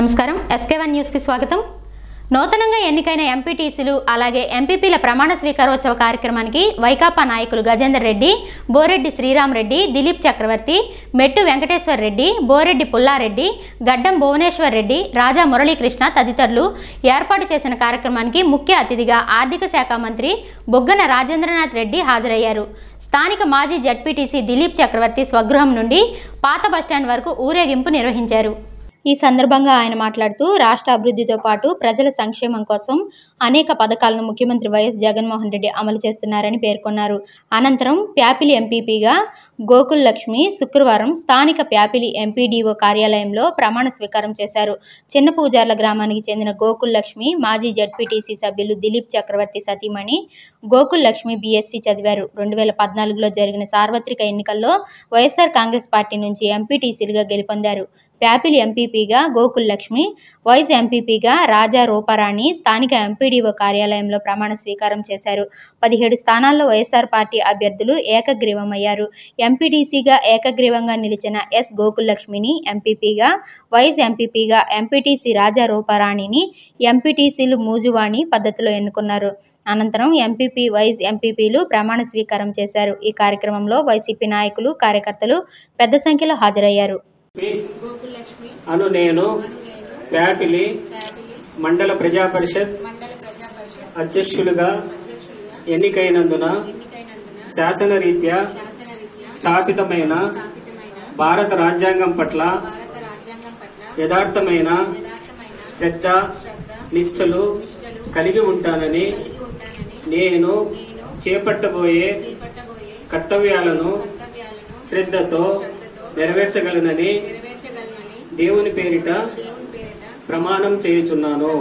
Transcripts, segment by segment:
నమస్కారం SK one న్యూస్కి స్వాగతం నూతనంగా ఎన్నికైన ఎంపీటీసీలు అలాగే ఎంపీపీల ప్రమాణ స్వీకారోత్సవ కార్యక్రమానికి వైకాపా నాయకులు గజేందర్ రెడ్డి బోరెడ్డి శ్రీరామ్ రెడ్డి దిలీప్ చక్రవర్తి మెట్టు వెంకటేశ్వర్ రెడ్డి బోరెడ్డి పుల్లారెడ్డి గడ్డం భువనేశ్వర్ రెడ్డి రాజా మురళీకృష్ణ తదితరులు ఏర్పాటు చేసిన కార్యక్రమానికి ముఖ్య అతిథిగా ఆర్థిక శాఖ మంత్రి బొగ్గన రాజేంద్రనాథ్ రెడ్డి హాజరయ్యారు స్థానిక మాజీ జడ్పీటీసీ దిలీప్ చక్రవర్తి స్వగృహం నుండి పాత బస్టాండ్ వరకు ఊరేగింపు నిర్వహించారు ఈ సందర్భంగా ఆయన మాట్లాడుతూ రాష్ట్ర అభివృద్ధితో పాటు ప్రజల సంక్షేమం కోసం అనేక పథకాలను ముఖ్యమంత్రి వైఎస్ జగన్మోహన్ రెడ్డి అమలు చేస్తున్నారని పేర్కొన్నారు అనంతరం ప్యాపిలి ఎంపీపీగా గోకుల్ లక్ష్మి శుక్రవారం స్థానిక ప్యాపిలి ఎంపీడీఓ కార్యాలయంలో ప్రమాణ స్వీకారం చేశారు చిన్న పూజార్ల గ్రామానికి చెందిన గోకుల్ లక్ష్మి మాజీ జడ్పీటీసీ సభ్యులు దిలీప్ చక్రవర్తి సతీమణి గోకుల్ లక్ష్మి బీఎస్సీ చదివారు రెండు వేల పద్నాలుగులో జరిగిన సార్వత్రిక ఎన్నికల్లో వైఎస్ఆర్ కాంగ్రెస్ పార్టీ నుంచి ఎంపీటీసీలుగా గెలుపొందారు ప్యాపిలి ఎంపీపీగా గోకుల్ లక్ష్మి వైస్ ఎంపీపీగా రాజా రూపారాణి స్థానిక ఎంపీడీఓ కార్యాలయంలో ప్రమాణ స్వీకారం చేశారు పదిహేడు స్థానాల్లో వైఎస్ఆర్ పార్టీ అభ్యర్థులు ఏకగ్రీవమయ్యారు ఎంపీటీసీగా ఏకగ్రీవంగా నిలిచిన ఎస్ గోకుల్ లక్ష్మిని ఎంపీపీగా వైస్ ఎంపీపీగా ఎంపీటీసీ రాజా రూపారాణిని ఎంపీటీసీలు మూజువాణి పద్ధతిలో ఎన్నుకున్నారు అనంతరం ఎంపీపీ వైస్ ఎంపీపీలు ప్రమాణ స్వీకారం చేశారు ఈ కార్యక్రమంలో వైసీపీ నాయకులు కార్యకర్తలు పెద్ద సంఖ్యలో హాజరయ్యారు గోకులక్ష్మి అను నేను అను నేను ప్యాపిలి ఫ్యామిలీ మండల ప్రజా పరిషత్ మండల ప్రజా పరిషత్ అధ్యక్షులుగా అధ్యక్షులుగా ఎన్నికైనందున ఎన్నికైనందున శాసనరీత్యా శాసనరీత్యా స్థాపితమైన స్థాపితమైన భారత రాజ్యాంగం పట్ల భారత రాజ్యాంగం పట్ల యథార్థమైన యథార్థమైన శ్రద్ధ శ్రద్ధ నిష్ఠలు నిష్టలు కలిగి ఉంటానని కలిగి ఉంటానని నేను నేను చేపట్టబోయే చేపట్టబోయే కర్తవ్యాలను కర్తవ్యాలను శ్రద్ధతో శ్రద్ధతో నెరవేర్చగలనని నెరవేర్చగలనని దేవుని పేరిట దేవుని పేరిట ప్రమాణం చేయుచున్నాను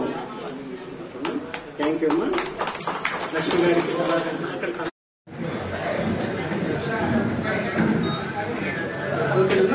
థ్యాంక్ యూ అమ్మా లక్ష్మి గారికి శుభాకాంక్షలు. ఓకేనమ్మా?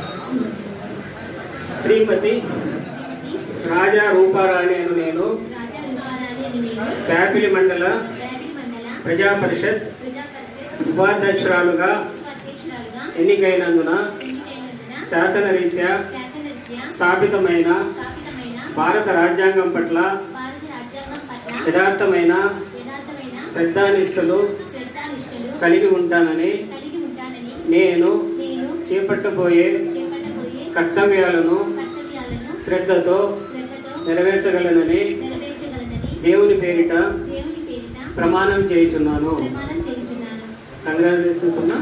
శ్రీమతి రాజా రూపారాణి అను నేను ప్యాపిలి మండల ప్రజా పరిషత్ ఉపాధ్యక్షురాలుగా ఎన్నికైనందున శాసనరీత్యా స్థాపితమైన భారత రాజ్యాంగం పట్ల యథార్థమైన శ్రద్ధానిష్టలు కలిగి ఉంటానని నేను చేపట్టబోయే కర్తవ్యాలను శ్రద్ధతో నెరవేర్చగలనని దేవుని పేరిట ప్రమాణం చేయుచున్నాను కంగ్రాచులేషన్స్ అమ్మా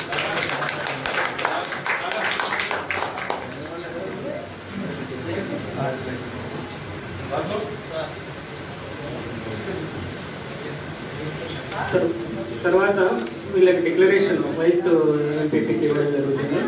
తర్- తర్వాత వీళ్ళకి డిక్లరేషన్ వయసు ఎంపీపీకి ఇవ్వడం జరుగుతుంది